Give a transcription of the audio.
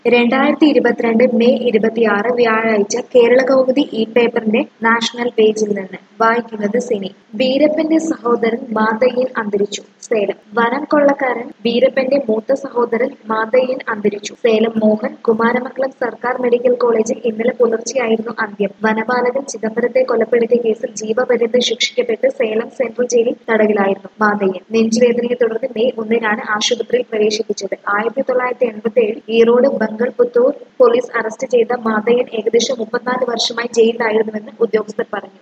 രണ്ടായിരത്തി ഇരുപത്തിരണ്ട് മെയ് ഇരുപത്തിയാറ് വ്യാഴാഴ്ച കേരള കൗമുദി ഇ പേപ്പറിന്റെ നാഷണൽ പേജിൽ നിന്ന് വായിക്കുന്നത് സിനി വീരപ്പന്റെ സഹോദരൻ മാതയ്യൻ അന്തരിച്ചു സേലം വനം കൊള്ളക്കാരൻ വീരപ്പന്റെ മൂത്ത സഹോദരൻ മാതയ്യൻ അന്തരിച്ചു സേലം മോഹൻ കുമാരമംഗലം സർക്കാർ മെഡിക്കൽ കോളേജിൽ ഇന്നലെ പുലർച്ചെയായിരുന്നു അന്ത്യം വനപാലകൻ ചിദംബരത്തെ കൊലപ്പെടുത്തിയ കേസിൽ ജീവപര്യന്തം ശിക്ഷിക്കപ്പെട്ട് സേലം സെൻട്രൽ ജയിലിൽ തടവിലായിരുന്നു മാതയ്യൻ നെഞ്ചുവേദനയെ തുടർന്ന് മെയ് ഒന്നിനാണ് ആശുപത്രിയിൽ പ്രവേശിപ്പിച്ചത് ആയിരത്തി തൊള്ളായിരത്തി എൺപത്തി ഏഴിൽ ഈറോഡ് ബംഗൾപുത്തൂർ പോലീസ് അറസ്റ്റ് ചെയ്ത മാതയ്യൻ ഏകദേശം മുപ്പത്തിനാല് വർഷമായി ജയിലിലായിരുന്നുവെന്ന് ഉദ്യോഗസ്ഥർ പറഞ്ഞു